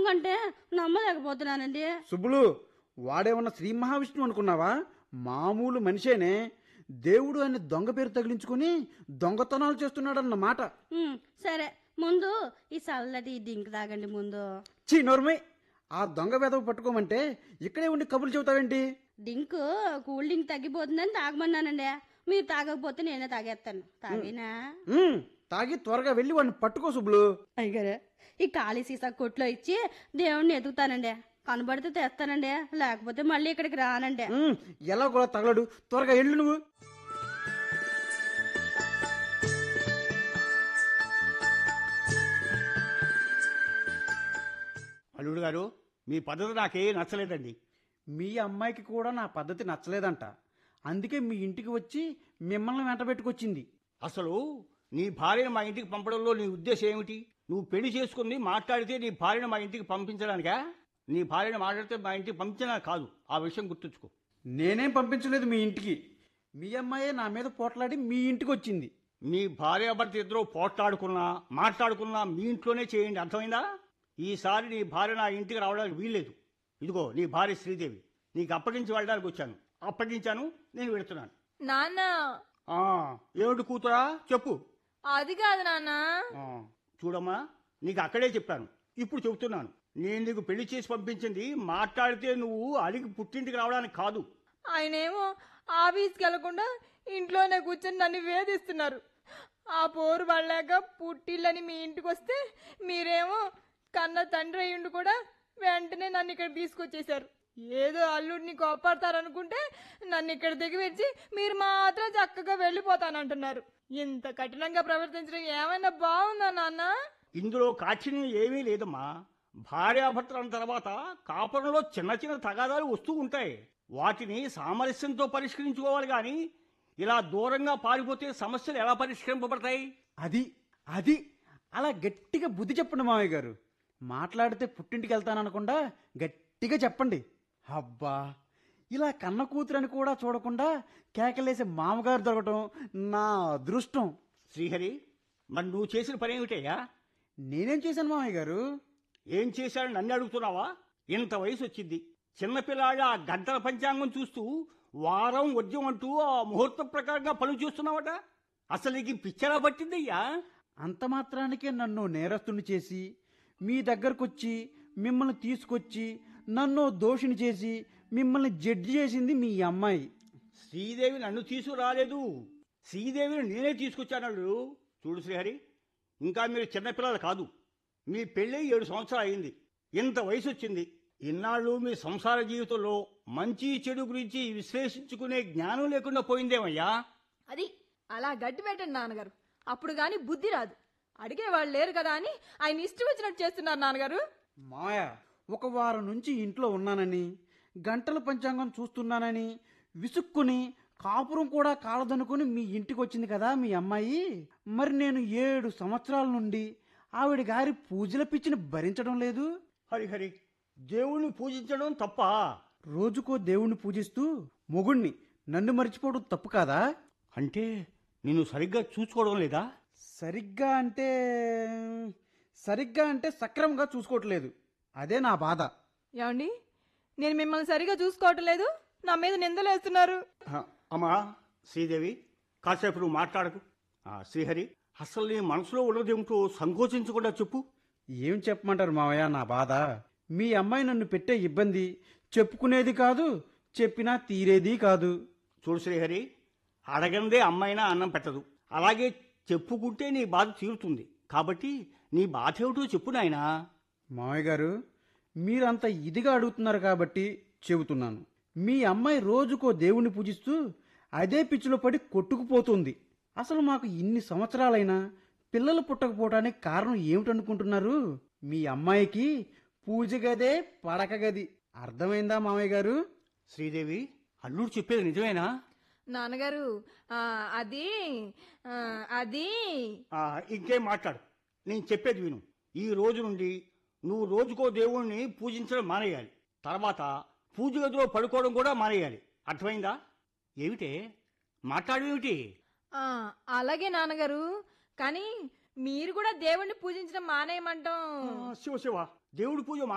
దొంగంటే నమ్మలేకపోతున్నానండి సుబ్బులు వాడేమన్నా శ్రీ మహావిష్ణువు అనుకున్నావా మామూలు మనిషేనే దేవుడు అని దొంగ పేరు తగిలించుకుని దొంగతనాలు చేస్తున్నాడన్నమాట ఉమ్, సరే ముందు ఈ చల్లటి ఈ డింక్ తాగండి ముందు చీ నోర్మై ఆ దొంగ వెదవ పట్టుకోమంటే ఇక్కడే ఉండి కబుర్లు చెబుతావేంటి డింక్ కూల్ డ్రింక్ తగ్గిపోతుందని తాగమన్నానండి మీరు తాగకపోతే నేనే తాగేస్తాను తాగినా ఉమ్, తాగి త్వరగా వెళ్ళి వాడిని పట్టుకో సుబ్బులు అయ్యగారు ఈ ఖాళీ సీసా కొట్లో ఇచ్చి దేవుణ్ణి ఎదుగుతానండి కనబడితే తెస్తానండి లేకపోతే మళ్ళీ ఇక్కడికి రానండి ఉమ్, ఎలా కూడా తగలడు త్వరగా వెళ్ళు నువ్వు అల్లుడు గారు మీ పద్ధతి నాకే నచ్చలేదండి మీ అమ్మాయికి కూడా నా పద్ధతి నచ్చలేదంట అందుకే మీ ఇంటికి వచ్చి మిమ్మల్ని వెంట పెట్టుకొచ్చింది అసలు నీ భార్యను మా ఇంటికి పంపడంలో నీ ఉద్దేశం ఏమిటి నువ్వు పెళ్లి చేసుకుని మాట్లాడితే నీ భార్యను మా ఇంటికి పంపించడానికా నీ భార్యను మాట్లాడితే మా ఇంటికి పంపించడా కాదు ఆ విషయం గుర్తుంచుకో నేనేం పంపించలేదు మీ ఇంటికి మీ అమ్మాయే నా మీద పోట్లాడి మీ ఇంటికి వచ్చింది మీ భార్యాభర్త ఇద్దరు పోట్లాడుకున్నా మాట్లాడుకున్నా మీ ఇంట్లోనే చేయండి అర్థమైందా ఈసారి నీ భార్య నా ఇంటికి రావడానికి వీల్లేదు ఇదిగో నీ భార్య శ్రీదేవి నీకు అప్పగించి వెళ్ళడానికి వచ్చాను అప్పగించాను నేను వెళుతున్నాను నాన్న ఆ, ఏమిటి కూతురా చెప్పు అది కాదు నాన్న ఆ, చూడమ్మా నీకు అక్కడే చెప్పాను ఇప్పుడు చెబుతున్నాను నేను నీకు పెళ్లి చేసి పంపించింది మాట్లాడితే నువ్వు అడిగి పుట్టింటికి రావడానికి కాదు ఆయనేమో ఆఫీస్కి వెళ్లకుండా ఇంట్లోనే కూర్చొని నన్ను వేధిస్తున్నారు ఆ పోరు పడలేక పుట్టిల్లని మీ ఇంటికి వస్తే మీరేమో కన్న తండ్రి అయ్యుండి కూడా వెంటనే నన్ను ఇక్కడ తీసుకొచ్చేశారు ఏదో అల్లుడిని కోపడతారనుకుంటే నన్ను ఇక్కడ దిగివెచ్చి మీరు మాత్రం చక్కగా వెళ్ళిపోతానంటున్నారు ఇంత కఠినంగా ప్రవర్తించడం ఏమైనా బాగుందా నాన్న ఇందులో కాఠిన్యం ఏమీ లేదమ్మా భార్యాభర్తల తర్వాత కాపురంలో చిన్న చిన్న తగాదాలు వస్తూ ఉంటాయి వాటిని సామరస్యంతో పరిష్కరించుకోవాలి కానీ ఇలా దూరంగా పారిపోతే సమస్యలు ఎలా పరిష్కరింపబడతాయి అది అది అలా గట్టిగా బుద్ధి చెప్పండి మావయ్య గారు మాట్లాడితే పుట్టింటికి వెళ్తాననకుండా గట్టిగా చెప్పండి అబ్బా ఇలా కన్న కూతురని కూడా చూడకుండా కేకలేసే మామగారు దొరకటం నా అదృష్టం శ్రీహరి మరి నువ్వు చేసిన పని ఏమిటయ్యా నేనేం చేశాను మామయ్య గారు ఏం చేశాడని నన్ను అడుగుతున్నావా ఇంత వయసు వచ్చింది చిన్నపిల్లాడు ఆ గంటల పంచాంగం చూస్తూ వారం వద్యం అంటూ ఆ ముహూర్తం ప్రకారంగా పనులు చేస్తున్నావట అసలు నీకు ఈ పిచ్చరా పట్టిందయ్యా అంత మాత్రానికే నన్ను నేరస్తుని చేసి మీ దగ్గరకొచ్చి మిమ్మల్ని తీసుకొచ్చి నన్ను దోషిని చేసి మిమ్మల్ని జడ్జి చేసింది మీ అమ్మాయి శ్రీదేవి నన్ను తీసుకురాలేదు శ్రీదేవిని నేనే తీసుకొచ్చాను చూడు శ్రీహరి ఇంకా మీరు చిన్నపిల్లలు కాదు మీ పెళ్ళి ఏడు సంవత్సరాలు అయింది ఇంత వయసు వచ్చింది ఇన్నాళ్ళు మీ సంసార జీవితంలో మంచి చెడు గురించి విశ్లేషించుకునే జ్ఞానం లేకుండా పోయిందేమయ్యా అది అలా గట్టి పెట్టండి నాన్నగారు అప్పుడు గాని బుద్ధి రాదు అడిగేవాళ్ళు లేరు కదా అని ఆయన ఇష్టం వచ్చినట్టు చేస్తున్నారు నాన్నగారు మాయ ఒక వారం నుంచి ఇంట్లో ఉన్నానని గంటల పంచాంగం చూస్తున్నానని విసుక్కుని కాపురం కూడా కాలదనుకుని మీ ఇంటికి వచ్చింది కదా మీ అమ్మాయి మరి నేను ఏడు సంవత్సరాల నుండి ఆవిడ గారి పూజల పిచ్చిని భరించడం లేదు హరిహరి దేవుణ్ణి పూజించడం తప్ప రోజుకో దేవుణ్ణి పూజిస్తూ మొగుణ్ణి నన్ను మర్చిపోవడం తప్పు కాదా అంటే నేను సరిగ్గా చూసుకోవడం లేదా సరిగ్గా అంటే సరిగ్గా అంటే సక్రమంగా చూసుకోవట్లేదు అదే నా బాధ ఏమండి నేను మిమ్మల్ని సరిగా చూసుకోవటం లేదు నా మీద నిందలు వేస్తున్నారు ఆ, అమ్మా శ్రీదేవి కాసేపు నువ్వు మాట్లాడకు ఆ, శ్రీహరి అసలు నీ మనసులో ఉన్నదేమిటో సంకోచించకుండా చెప్పు ఏం చెప్పమంటారు మావయ్య నా బాధ మీ అమ్మాయి నన్ను పెట్టే ఇబ్బంది చెప్పుకునేది కాదు చెప్పినా తీరేది కాదు చూడు శ్రీహరి అడగందే అమ్మైనా అన్నం పెట్టదు అలాగే చెప్పుకుంటే నీ బాధ తీరుతుంది కాబట్టి నీ బాధ ఏమిటో చెప్పు నాయనా మావయ్య గారు మీరంత ఇదిగా అడుగుతున్నారు కాబట్టి చెబుతున్నాను మీ అమ్మాయి రోజుకో దేవుణ్ణి పూజిస్తూ అదే పిచ్చిలో పడి కొట్టుకుపోతుంది అసలు మాకు ఇన్ని సంవత్సరాలైనా పిల్లలు పుట్టకపోవడానికి కారణం ఏమిటనుకుంటున్నారు మీ అమ్మాయికి పూజ గదే పడక గది అర్థమైందా మామయ్య గారు శ్రీదేవి అల్లుడు చెప్పేది నిజమేనా నాన్నగారు ఆ, అది ఆ, అది ఆ, ఇంకేం మాట్లాడు నేను చెప్పేది విను ఈ రోజు నుండి నువ్వు రోజుకో దేవుణ్ణి పూజించడం మానేయాలి తర్వాత పూజ గదిలో పడుకోవడం కూడా మానేయాలి అర్థమైందా ఏమిటే మాట్లాడేమిటి ఆ, అలాగే నాన్నగారు కానీ మీరు కూడా దేవుణ్ణి పూజించడం మానేయమంటాం శివ శివ దేవుడి పూజ